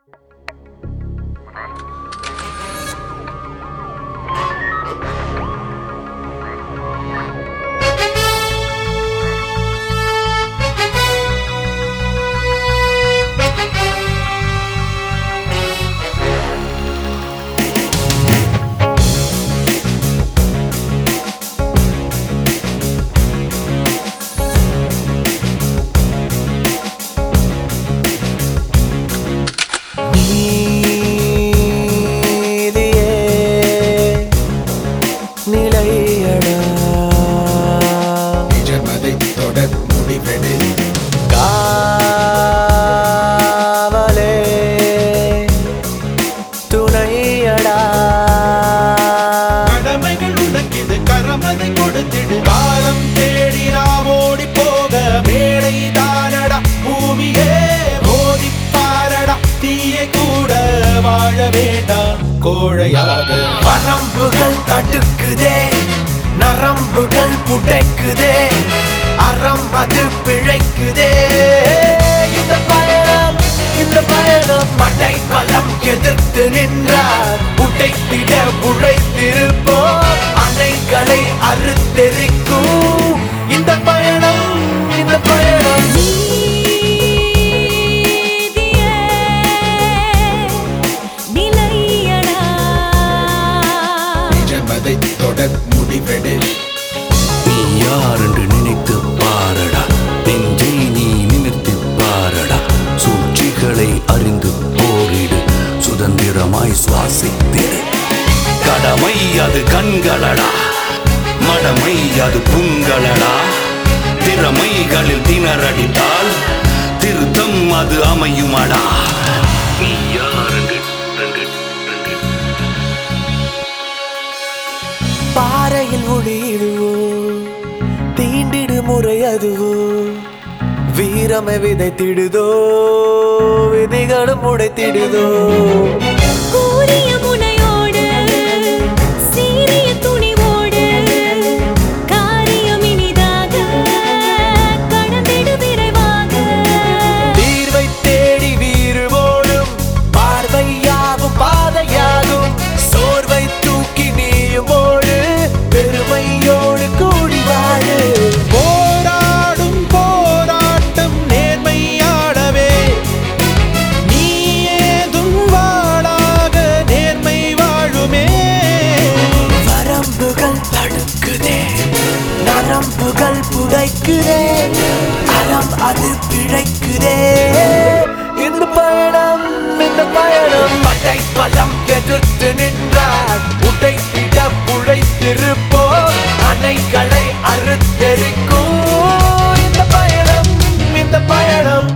நீதியே நிலையடா நிஜமதை தொடர் முடிவெடு காவலே துணையடா கடமைகள் உனக்கிது கரமதை கொடுத்திடு காலம் தேடி நாம் ஓடி போக மேடை தானடா பூமியே மோதி பாரடா தீயை கூட வாழ வேண்டாம் கோழையாக வரம்புகள் தடுக்குதே நரம்புகள் புடைக்குதே அறம் அது பிழைக்குதே இந்த பயணம் இந்த பயணம் மடை பலம் எதிர்த்து நின்றார் உடைத்திட உழைத்திருப்போம் அணைகளை அறுத்தெரிக்கும் இந்த பயணம் இந்த பயணம் நீதியே நிலையடா நிஜமதை தொடர் முடிவெடு நீ யார் என்று நினைத்து பாரடா நெஞ்சை நீ நினைத்து பாரடா சூழ்ச்சிகளை அறிந்து போரிடு சுதந்திரமாய் சுவாசித்திடு கடமை அது கண்களடா மடமை அது புண்களடா திறமைகளில் திணறடித்தால் திருத்தம் அது அமையுமடா நீ யார் என்று என்று என்று பாறையில் ஒளியிடுவோ தீண்டிடு முறை அதுவோ வீரமை விதைத்திடுதோ விதிகளும் உடைத்திடுதோ கூரிய முனையோடு சீரிய துணிவோடு காரியம் இனிதாக கடந்திடு விரைவாக தீர்வை தேடி வீறுவோடும் பார்வையாகும் பாதையாகும் சோர்வை தூக்கி நீயும் ஓடு பெருமையோடு கூடி வாழு போராடும் போராட்டம் நேர்மையாடவே நீ ஏதும் வாழாக நேர்மை வாழுமே வரம்புகள் தடுக்குதே நரம்புகள் புதைக்குதே அறம் அது பிழைக்குதே இந்த பயணம் இந்த பயணம் படை பலம் எதிர்த்து நின்றார் உடைத்திட உழைத்திருப்போம் அணைகளை அறுத்தெரிக்கும் இந்த பயணம் இந்த பயணம்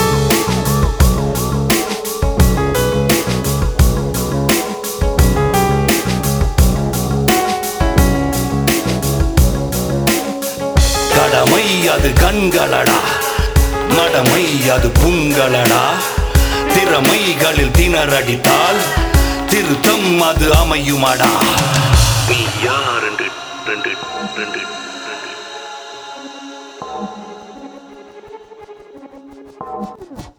கடமை அது கண்களடா மடமை அது புண்களடா திறமைகளில் திணறடித்தால் திருத்தம் அது அமையுமடா நீ யார் என்று ரெண்டு ரெண்டு ரெண்டு